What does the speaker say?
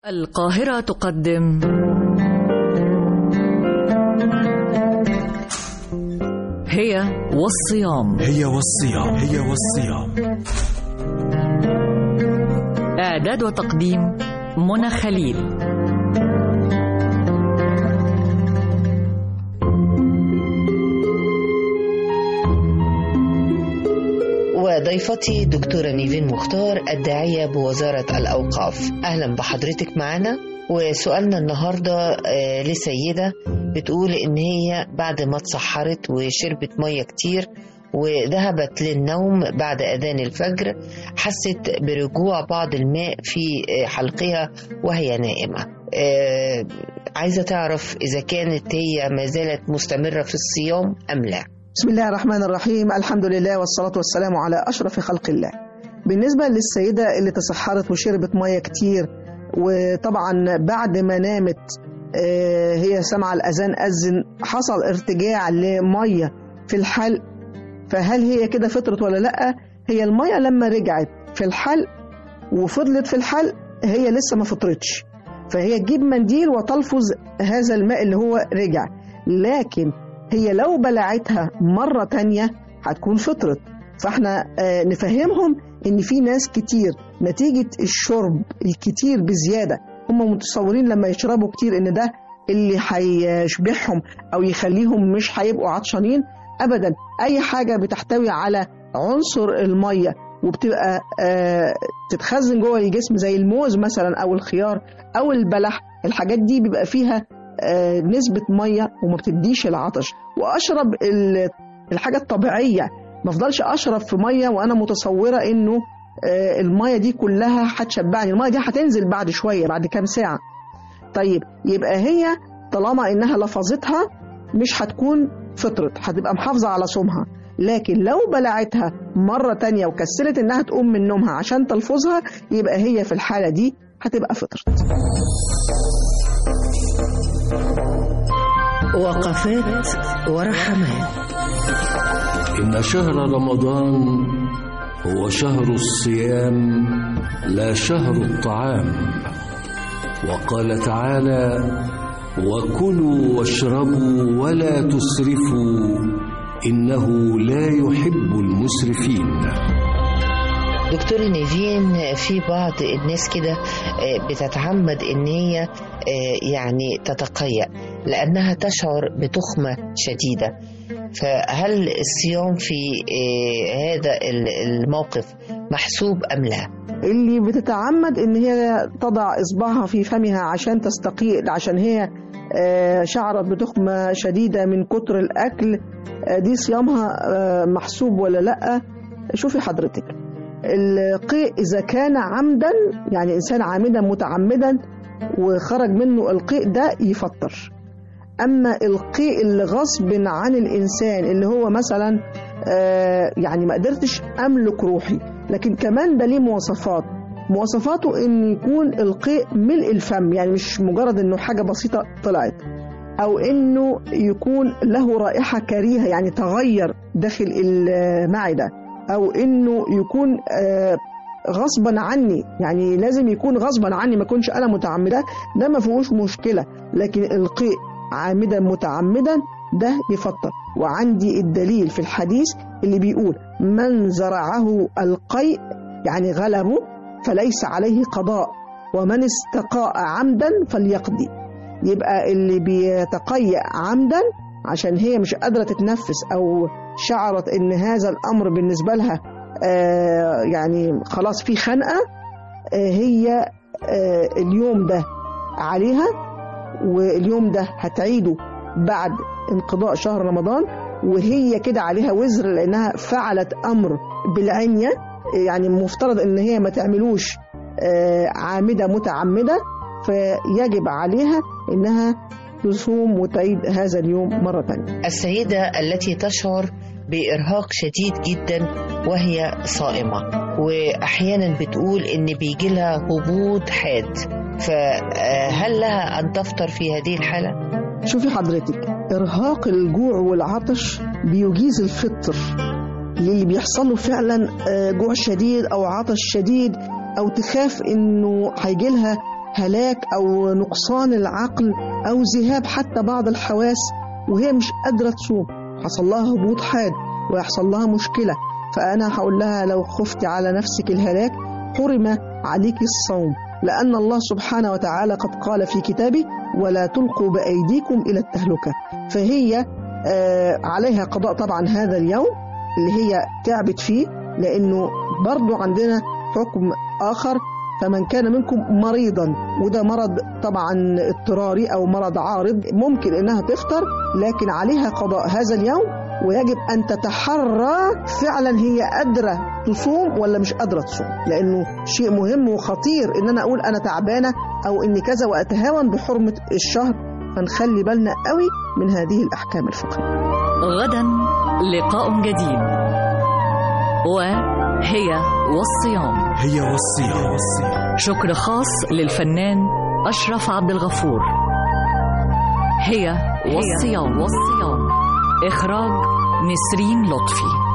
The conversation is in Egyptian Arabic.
القاهرة تقدم هي والصيام هي والصيام هي والصيام إعداد وتقديم منى خليل وضيفتي دكتورة نيفين مختار الداعية بوزارة الأوقاف أهلا بحضرتك معنا وسؤالنا النهاردة آه، لسيدة بتقول إن هي بعد ما اتسحرت وشربت مية كتير وذهبت للنوم بعد أذان الفجر حست برجوع بعض الماء في آه، حلقها وهي نائمة آه، عايزة تعرف إذا كانت هي ما زالت مستمرة في الصيام أم لا بسم الله الرحمن الرحيم الحمد لله والصلاة والسلام على أشرف خلق الله بالنسبة للسيدة اللي تسحرت وشربت مية كتير وطبعا بعد ما نامت آه، هي سمع الأذان أذن حصل ارتجاع لمية في الحلق فهل هي كده فطرت ولا لأ هي المية لما رجعت في الحلق وفضلت في الحلق هي لسه ما فطرتش فهي تجيب منديل وتلفظ هذا الماء اللي هو رجع لكن هي لو بلعتها مرة تانية هتكون فطرت فاحنا آه، نفهمهم ان في ناس كتير نتيجة الشرب الكتير بزيادة هم متصورين لما يشربوا كتير ان ده اللي هيشبعهم او يخليهم مش هيبقوا عطشانين ابدا اي حاجة بتحتوي على عنصر المية وبتبقى آه، تتخزن جوه الجسم زي الموز مثلا او الخيار او البلح الحاجات دي بيبقى فيها آه، نسبة مية وما بتديش العطش وأشرب ال- الحاجة الطبيعية ما افضلش أشرب في مية وأنا متصورة إنه آه، المية دي كلها هتشبعني المية دي هتنزل بعد شوية بعد كام ساعة طيب يبقى هي طالما إنها لفظتها مش هتكون فطرت هتبقى محافظة على صومها لكن لو بلعتها مرة تانية وكسلت إنها تقوم من نومها عشان تلفظها يبقى هي في الحالة دي هتبقى فطرت وقفات ورحمات إن شهر رمضان هو شهر الصيام لا شهر الطعام وقال تعالى وكلوا واشربوا ولا تسرفوا إنه لا يحب المسرفين دكتور نيفين في بعض الناس كده آه، بتتعمد ان هي آه، يعني تتقيأ لانها تشعر بتخمة شديدة فهل الصيام في آه، هذا ال- الموقف محسوب ام لا؟ اللي بتتعمد ان هي تضع اصبعها في فمها عشان تستقيل عشان هي آه، شعرت بتخمة شديدة من كتر الأكل آه، دي صيامها آه، محسوب ولا لأ شوفي حضرتك القيء إذا كان عمدا يعني إنسان عامدا متعمدا وخرج منه القيء ده يفطر أما القيء اللي غصب عن الإنسان اللي هو مثلا آه، يعني ما قدرتش أملك روحي لكن كمان ده ليه مواصفات مواصفاته ان يكون القيء ملء الفم يعني مش مجرد انه حاجه بسيطه طلعت او انه يكون له رائحه كريهه يعني تغير داخل المعده او انه يكون آه، غصبا عني يعني لازم يكون غصبا عني ما يكونش انا متعمده ده ما فيهوش مشكله لكن القيء عامدا متعمدا ده يفطر وعندي الدليل في الحديث اللي بيقول من زرعه القيء يعني غلبه فليس عليه قضاء ومن استقاء عمدا فليقضي يبقى اللي بيتقيأ عمدا عشان هي مش قادرة تتنفس أو شعرت إن هذا الأمر بالنسبة لها آه يعني خلاص في خنقة آه هي آه اليوم ده عليها واليوم ده هتعيده بعد انقضاء شهر رمضان وهي كده عليها وزر لأنها فعلت أمر بالعنية يعني مفترض ان هي ما تعملوش آه، عامده متعمده فيجب عليها انها تصوم وتعيد هذا اليوم مره ثانيه السيدة التي تشعر بإرهاق شديد جدا وهي صائمة وأحيانا بتقول إن بيجي لها هبوط حاد فهل لها أن تفطر في هذه الحالة؟ شوفي حضرتك ارهاق الجوع والعطش بيجيز الفطر للي بيحصل له فعلا آه، جوع شديد او عطش شديد او تخاف انه هيجي لها هلاك أو نقصان العقل أو ذهاب حتى بعض الحواس وهي مش قادرة تصوم حصل لها هبوط حاد ويحصل لها مشكلة فأنا هقول لها لو خفت على نفسك الهلاك حرم عليك الصوم لأن الله سبحانه وتعالى قد قال في كتابه ولا تلقوا بأيديكم إلى التهلكة فهي آه عليها قضاء طبعا هذا اليوم اللي هي تعبت فيه لأنه برضو عندنا حكم آخر فمن كان منكم مريضا وده مرض طبعا اضطراري أو مرض عارض ممكن إنها تفطر لكن عليها قضاء هذا اليوم ويجب أن تتحرى فعلا هي قادرة تصوم ولا مش قادرة تصوم لأنه شيء مهم وخطير إن أنا أقول أنا تعبانة أو إن كذا وأتهاون بحرمة الشهر فنخلي بالنا قوي من هذه الأحكام الفقهية غدا لقاء جديد وهي والصيام هي والصيام والصيام شكر خاص للفنان أشرف عبد الغفور هي والصيام والصيام إخراج نسرين لطفي